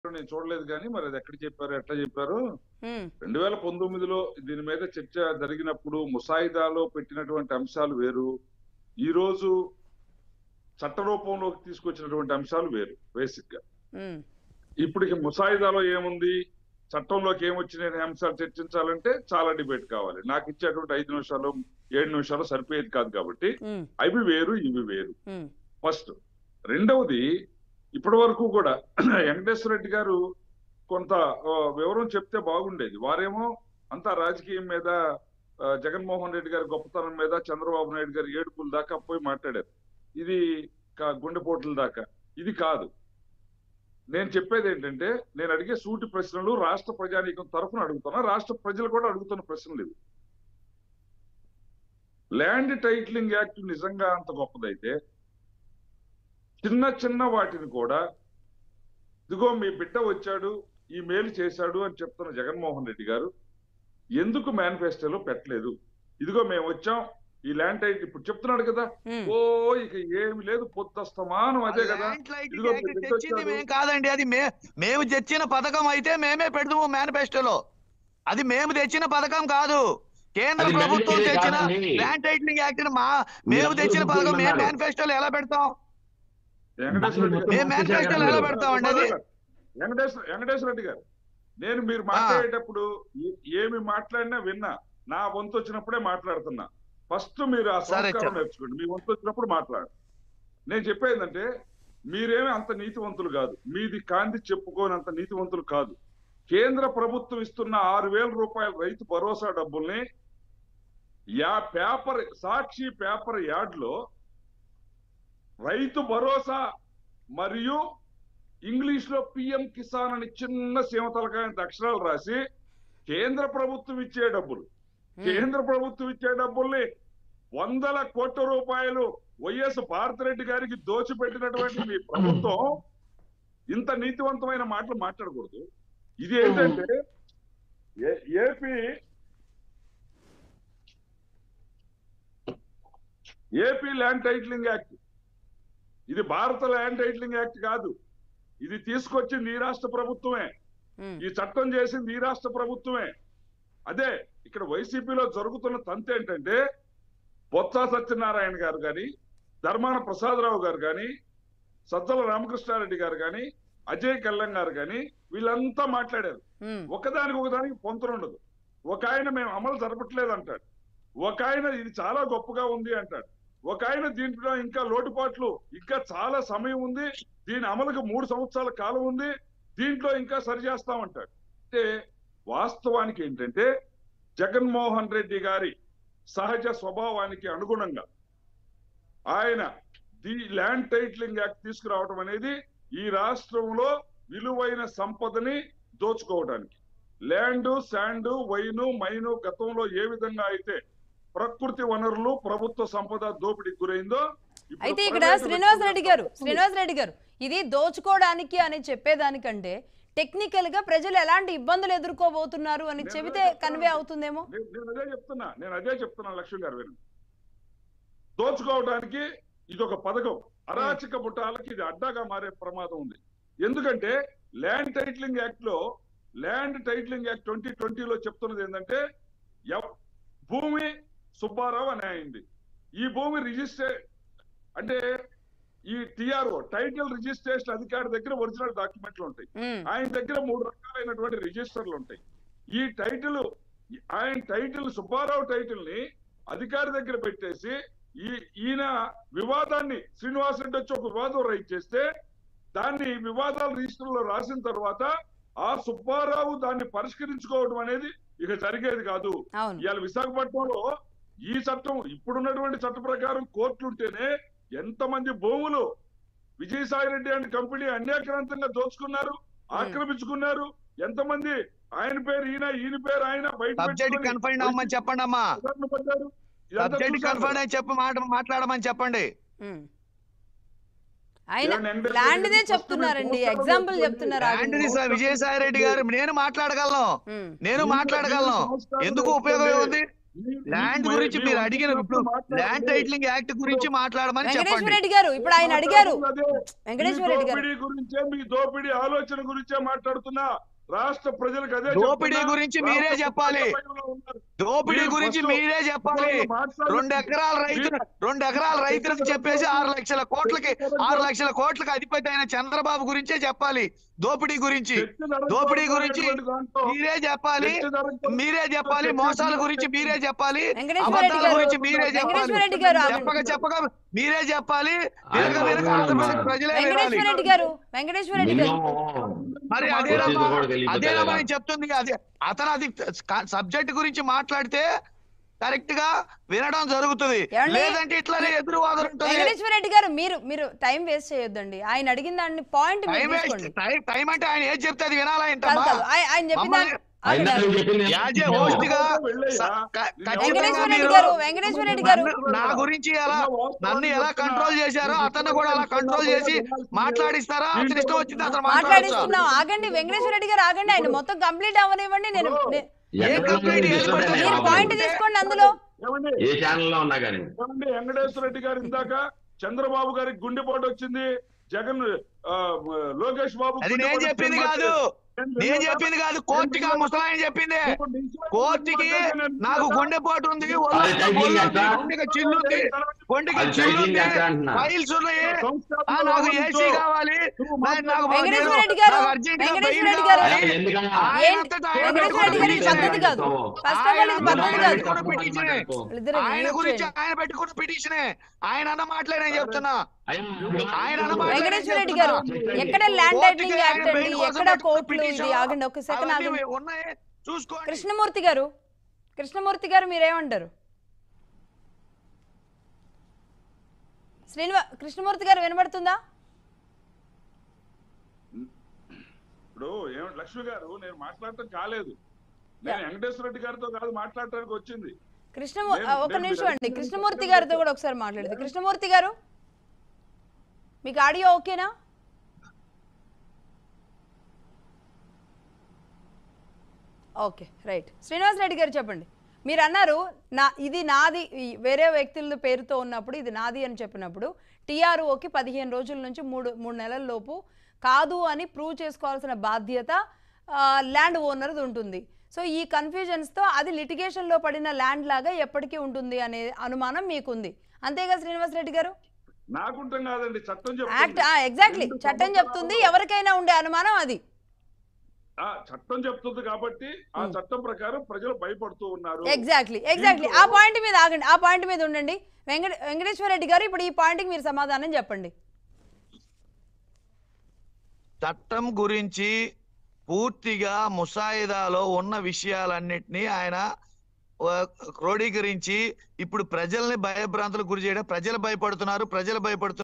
నేను చూడలేదు కానీ మరి అది ఎక్కడ చెప్పారు ఎట్లా చెప్పారు ఉమ్, రెండు వేల పంతొమ్మిదిలో దీని మీద చర్చ జరిగినప్పుడు ముసాయిదాలో పెట్టినటువంటి అంశాలు వేరు ఈ రోజు చట్ట రూపంలోకి తీసుకొచ్చినటువంటి అంశాలు వేరు బేసిక్ గా ఉమ్, ఇప్పటికి ముసాయిదాలో ఏముంది చట్టంలోకి ఏమొచ్చినాయి అనే అంశాలు చర్చించాలంటే చాలా డిబేట్ కావాలి నాకు ఇచ్చేటువంటి ఐదు నిమిషాలు ఏడు నిమిషాలు సరిపోయేది కాదు కాబట్టి ఉమ్, అవి వేరు ఇవి వేరు ఉమ్, ఫస్ట్ రెండవది ఇప్పటి వరకు కూడా వెంకటేశ్వర రెడ్డి గారు కొంత ఆ, వివరం చెప్తే బాగుండేది వారేమో అంతా రాజకీయం మీద ఆ, జగన్మోహన్ రెడ్డి గారి గొప్పతనం మీద చంద్రబాబు నాయుడు గారి ఏడుపుల దాకా పోయి మాట్లాడారు ఇది కా- గుండెపోట్ల దాకా ఇది కాదు నేను చెప్పేది ఏంటంటే నేను అడిగే సూటి ప్రశ్నలు రాష్ట్ర ప్రజానీకం తరఫున అడుగుతున్నా రాష్ట్ర ప్రజలు కూడా అడుగుతున్న ప్రశ్నలు ఇవి ల్యాండ్ టైటిలింగ్ యాక్ట్ నిజంగా అంత గొప్పదైతే చిన్న చిన్న వాటిని కూడా ఇదిగో మీ బిడ్డ వచ్చాడు ఈ మేలు చేశాడు అని చెప్తున్న జగన్మోహన్ రెడ్డి గారు ఎందుకు మేనిఫెస్టోలో పెట్టలేదు ఇదిగో మేము వచ్చాం ఈ ల్యాండ్ టైటిల్ ఇప్పుడు చెప్తున్నాడు కదా ఉమ్. ఓ ఇక ఏమి లేదు పొద్దుస్తమానం అదే కదా ల్యాండ్ లైటింగ్ ఇదిగో యాక్ట్ మీ బిడ్డ తెచ్చింది వచ్చాడు. మేము కాదండి అది మే మేము తెచ్చిన పథకం అయితే మేమే పెడదాము మేనిఫెస్టోలో అది మేము తెచ్చిన పథకం కాదు కేంద్ర అది ప్రభుత్వం mandatory తెచ్చిన కాదండి. ల్యాండ్ టైటిలింగ్ యాక్ట్ మా మేము మీరు తెచ్చిన అందరూ పథకం మేము ముఖ్యులు మేనిఫెస్టోలో ఎలా పెడతాం వెంకటేశ్వర రెడ్డి మేము గారు మేనిఫెస్టోలో ఎలా పెడతామండి అది వెంకటేశ్వర వెంకటేశ్వర రెడ్డి గారు నేను మీరు మాట్లాడేటప్పుడు ఏ- ఏమి మాట్లాడినా విన్నా నా వంతు వచ్చినప్పుడే మాట్లాడుతున్నా ఫస్ట్ మీరు ఆ సరే, సంస్కారం చెప్పు. నేర్చుకోండి మీ వంతు వచ్చినప్పుడు మాట్లాడు నేను చెప్పేది ఏంటంటే మీరేమి అంత నీతివంతులు కాదు మీది కాంతి చెప్పుకోనంత నీతివంతులు కాదు కేంద్ర ప్రభుత్వం ఇస్తున్న ఆరు వేల రూపాయల రైతు భరోసా డబ్బుల్ని యా పేపర్ సాక్షి పేపర్ యాడ్ లో రైతు భరోసా మరియు ఇంగ్లీష్ లో పిఎం కిసాన్ అని చిన్న సీమతలకాయంత అక్షరాలు రాసి కేంద్ర ప్రభుత్వం ఇచ్చే డబ్బులు కేంద్ర ప్రభుత్వం ఇచ్చే డబ్బుల్ని వందల కోట్ల రూపాయలు వైఎస్ భారతిరెడ్డి గారికి దోచిపెట్టినటువంటి మీ ప్రభుత్వం ఇంత నీతివంతమైన మాటలు మాట్లాడకూడదు ఇది ఏంటంటే A- AP AP land titling act ఇది భారత ల్యాండ్ టైటిలింగ్ యాక్ట్ కాదు ఇది తీసుకొచ్చింది ఈ రాష్ట్ర ప్రభుత్వమే ఉమ్, ఈ చట్టం చేసింది ఈ రాష్ట్ర ప్రభుత్వమే అదే ఇక్కడ వైసీపీలో జరుగుతున్న తంతు ఏంటంటే బొత్స సత్యనారాయణ గారు కానీ ధర్మాన ప్రసాదరావు గారు కానీ సజ్జల రామకృష్ణారెడ్డి గారు కానీ అజయ్ కల్లం గారు కానీ వీళ్ళంతా మాట్లాడారు ఉమ్, ఒకదానికి ఒకదానికి పొంతన ఉండదు ఒక ఆయన మేము అమలు జరపట్లేదు అంటాడు ఒక ఆయన ఇది చాలా గొప్పగా ఉంది అంటాడు ఒక ఆయన దీంట్లో ఇంకా లోటుపాట్లు ఇంకా చాలా సమయం ఉంది దీని అమలుకు మూడు సంవత్సరాల కాలం ఉంది దీంట్లో ఇంకా సరి చేస్తామంటాడు అంటే వాస్తవానికి ఏంటంటే జగన్మోహన్ రెడ్డి గారి సహజ స్వభావానికి అనుగుణంగా ఆయన ది ల్యాండ్ టైటిలింగ్ యాక్ట్ తీసుకురావడం అనేది ఈ రాష్ట్రంలో విలువైన సంపదని దోచుకోవడానికి ల్యాండ్ శాండ్ వైను మైను గతంలో ఏ విధంగా అయితే ప్రకృతి వనరులు ప్రభుత్వ సంపద దోపిడీకి గురైందో ఇప్పుడు అయితే ఇక్కడ ప్రైవేటు శ్రీనివాస్ రెడ్డి గారు వ్యక్తులు- శ్రీనివాస్ రెడ్డి గారు ఇది దోచుకోవడానికి అని చెప్పేదానికంటే టెక్నికల్ గా ప్రజలు ఎలాంటి ఇబ్బందులు ఎదుర్కోబోతున్నారు అని నేను చెబితే చెప్తాను. కన్వే అవుతుందేమో నేను నేను అదే చెప్తున్నా నేను అదే చెప్తున్నా లక్ష్మి గారు వినండి దోచుకోవడానికి ఇది ఒక పథకం అరాచక బుట్టాలకి ఇది అడ్డాగా మారే ప్రమాదం ఉంది ఎందుకంటే ల్యాండ్ టైటిలింగ్ యాక్ట్ లో ల్యాండ్ టైటిలింగ్ యాక్ట్ ట్వంటీ ట్వంటీలో చెప్తున్నది ఏంటంటే ఎవ్- భూమి సుబ్బారావు అని అయింది ఈ భూమి రిజిస్టర్ అంటే ఈ టిఆర్ఓ టైటిల్ రిజిస్ట్రేషన్ అధికారి దగ్గర ఒరిజినల్ డాక్యుమెంట్లు ఉంటాయి ఉమ్, ఆయన దగ్గర మూడు రకాలైనటువంటి రిజిస్టర్లు ఉంటాయి ఈ టైటిల్ ఆయన టైటిల్ సుబ్బారావు టైటిల్ ని అధికారి దగ్గర పెట్టేసి ఈ ఈయన వివాదాన్ని శ్రీనివాస్ రెడ్డి వచ్చి ఒక వివాదం రైట్ చేస్తే దాన్ని వివాదాల రిజిస్టర్ లో రాసిన తర్వాత ఆ సుబ్బారావు దాన్ని పరిష్కరించుకోవడం అనేది ఇక జరిగేది కాదు అవును ఇవాళ విశాఖపట్నంలో ఈ చట్టం ఇప్పుడున్నటువంటి చట్ట ప్రకారం కోర్టులుంటేనే ఎంతమంది భూములు విజయసాయి రెడ్డి అండ్ కంపెనీ అన్యాక్రాంతంగా దోచుకున్నారు ఆక్రమించుకున్నారు ఎంతమంది ఆయన పేరు ఈయన ఈయన పేరు ఆయన బయట సబ్జెక్ట్ పెట్టుకొని కన్ఫైన్ అవ్వమని చెప్పండి అమ్మా ఉదాహరణ పడ్డారు. ఇదంతా సబ్జెక్ట్ చూశారు కన్ఫైన్ కదా. అని చెప్పి మాట మాట్లాడమని చెప్పండి ఉమ్. ఆయన ఏమండి, ఎండలు ల్యాండ్దే పెరిగి చెప్తున్నారండి వస్తున్న ఎగ్జాంపుల్ సంవత్సరాలు చెప్తున్నారు ల్యాండ్ ఆగండి. విజయసాయి రెడ్డి గారు నేను మాట్లాడగలను ఉమ్, నేను ఇంకా మాట్లాడగలను ఎన్ని సంవత్సరాలు ఎందుకు ఉపయోగం అవుతుంది? ఉంది మీ- ల్యాండ్ మీ- గురించి మీ మీరు వంతు అడిగిన ఉన్నప్పుడు ఇప్పుడు మాట్లాడండి. ల్యాండ్ టైటిలింగ్ యాక్ట్ గురించి మాట్లాడమని వెంకటేశ్వర చెప్పండి రెడ్డి గారు ఇప్పుడు ఆయన అడిగారు అదే. వెంకటేశ్వర మీ రెడ్డి గారు దోపిడీ గురించే మీ దోపిడీ ఆలోచన గురించే మాట్లాడుతున్నా రాష్ట్ర ప్రజలకు అదే దోపిడీ చెప్తున్నా. గురించి మీరే రాష్ట్ర చెప్పాలి. ప్రజలు ఉన్నారు. దోపిడీ మీరు గురించి ఫస్ట్ మీరే చెప్పాలి మాట్లాడండి. రెండు ఎకరాల రైతు రెండు ఎకరాల రైతులకు చెప్పేసి ఆరు లక్షల కోట్లకి ఆరు లక్షల కోట్లకి అధిపతి అయిన చంద్రబాబు గురించే చెప్పాలి దోపిడీ గురించి చర్చ జరగకపోతే దోపిడీ గురించి దాంట్లో మీరే చెప్పాలి చర్చ జరగకపోతే మీరే చెప్పాలి మోసాల గురించి మీరే చెప్పాలి వెంకటేశ్వర రెడ్డి అబద్ధాల గారు గురించి మీరే చెప్పాలి వెంకటేశ్వర రెడ్డి గారు ఆగండి. చెప్పక చెప్పక మీరే చెప్పాలి ఆయన వినక వినక బాగున్నాడు ఆంధ్రప్రదేశ్ మా. ప్రజలే వినాలి వెంకటేశ్వర రెడ్డి గారు వెంకటేశ్వర రెడ్డి గారు మరి మా అదేనమ్మా పరిస్థితి కూడా తెలియదు అదేనమ్మా కదా. నేను చెప్తుంది అదే అతను అది సబ్జెక్ట్ గురించి మాట్లాడితే కరెక్ట్ గా వినడం జరుగుతుంది ఏమండి? లేదంటే ఇట్లానే ఎదురు వాదన ఉంటుంది వెంకటేశ్వర రెడ్డి గారు మీరు మీరు టైం వేస్ట్ చేయొద్దండి ఆయన అడిగిన దాన్ని పాయింట్ టైం మీరు వేస్ట్ తీసుకోండి టైం టైం అంటే ఆయన ఏది చెప్తే అది వినాలా కాదు ఏంటమ్మా కాదు ఆయ- ఆయన చెప్పిన మమ్మల్ని- దాన్ని- ఆగండి. యాజే host గా వెళ్ళయ్యా. స- క- ఖచ్చితంగా వెంకటేశ్వర రెడ్డి మీరు గారు వెంకటేశ్వర రెడ్డి గారు నన్ను- నా గురించి ఎలా నన్ను ఎలా కంట్రోల్ చేశారో అతన్ని కూడా అలా కంట్రోల్ చేసి మాట్లాడిస్తారా అతని ఇష్టం వచ్చింది అతను మాట్లాడచ్చు మాట్లాడిస్తున్నాం ఆగండి వెంకటేశ్వర రెడ్డి గారు ఆగండి ఆయన మొత్తం కంప్లీట్ అవ్వనివ్వండి నేను నే- మీరు పాయింట్ తీసుకోండి అందులో ఏమండి ఏ ఛానల్లో ఉన్నా కానీ ఏమండి వెంకటేశ్వర రెడ్డి గారు ఇందాక చంద్రబాబు గారికి గుండెపోటు వచ్చింది జగన్ ఆ, లోకేష్ బాబు అది నేను గుండెపోటు చెప్పింది వచ్చింది కాదు నేను నేను చెప్పింది కాదు కోర్టుకి ఆ ముసలాయన చెప్పింది కోర్టుకి నాకు గుండెపోటు ఉంది ఒళ్ళు- అది టైటిలింగ్ ఒళ్ళు ఎంత? ఉంది, గుండెకి చిల్లుంది గుండెకి అది చిల్లుంది టైటిలింగ్ ఎంత అంటున్నా? ఫైల్స్ ఉన్నాయి ఆ, నాకు ఏసీ కావాలి నా- నాకు వెంకటేశ్వర నేను- రెడ్డి గారు, నాకు అర్జెంటుగా వెంకటేశ్వర బెయిల్ రెడ్డి గారు. కావాలి. ఎందుకన్నా ఆయన ఏంటి? అంతటా ఆయన వెంకటేశ్వర రెడ్డి గారు ఇది పెట్టుకున్న పద్ధతి కాదు ఫస్ట్ ఆఫ్ ఆల్ ఇది పద్ధతి ఆయన కాదు పెట్టుకున్న పిటిషనే. వాళ్ళిద్దరూ ఆయన mute గురించి చేయండి. ఆయన పెట్టుకున్న పిటిషనే ఆయన అన్న మాటలే నేను చెప్తున్నా ఆయన అన్నమాట వెంకటేశ్వర రెడ్డి గారు ఎక్కడ ల్యాండ్ టైటిలింగ్ యాక్ట్ అండి ఎక్కడ కోర్టులు ఇది ఆగండి ఒక సెకండ్ ఆగండి ఉన్నాయి చూసుకోండి కృష్ణమూర్తి గారు కృష్ణమూర్తి గారు మీరేమంటారు శ్రీనివా కృష్ణమూర్తి గారు వినబడుతుందా ఇప్పుడు ఏమంటే లక్ష్మి గారు నేను మాట్లాడటం కాలేదు నేను వెంకటేశ్వర రెడ్డి గారితో కాదు మాట్లాడటానికి వచ్చింది కృష్ణమూ నేను- ఆ, ఒక నేను నిమిషం మీరు అండి అడిగిన కృష్ణమూర్తి ప్రశ్నకు గారితో కూడా ఒకసారి మాట్లాడదు కృష్ణమూర్తి గారు మీకు ఆడియో ఓకేనా ఓకే రైట్ శ్రీనివాస్ రెడ్డి గారు చెప్పండి మీరు అన్నారు నా ఇది నాది ఈ వేరే వ్యక్తుల పేరుతో ఉన్నప్పుడు ఇది నాది అని చెప్పినప్పుడు టీఆర్ఓకి పదిహేను రోజుల నుంచి మూడు మూడు నెలల లోపు కాదు అని ప్రూవ్ చేసుకోవాల్సిన బాధ్యత ల్యాండ్ ఓనర్ది ఉంటుంది సో ఈ కన్ఫ్యూజన్స్తో అది లిటిగేషన్లో పడిన ల్యాండ్ లాగా ఎప్పటికీ ఉంటుంది అనే అనుమానం మీకుంది అంతేగా శ్రీనివాస్ రెడ్డి గారు నాకుంటాం కాదండి చట్టం యాక్ట్ చెప్తుంది ఎగ్జాక్ట్లీ రెండు చట్టం చెప్తుంది ఎవరికైనా ఉండే అనుమానం అది ఆ, చట్టం చెప్తుంది కాబట్టి ఆ చట్టం ప్రకారం ప్రజలు భయపడుతూ ఉన్నారు ఎగ్జాక్ట్లీ ఎగ్జాక్ట్లీ ఆ పాయింట్ మీద ఆగండి ఆ పాయింట్ మీద ఉండండి వెంకట వెంకటేశ్వర రెడ్డి గారు ఇప్పుడు ఈ పాయింట్కి మీరు సమాధానం చెప్పండి చట్టం గురించి పూర్తిగా ముసాయిదాలో ఉన్న విషయాలన్నిటినీ ఆయన ఆ, క్రోడీకరించి ఇప్పుడు ప్రజల్ని భయభ్రాంతులకు గురి చేయడం ప్రజలు భయపడుతున్నారు ప్రజలు భయపడుతున్నారు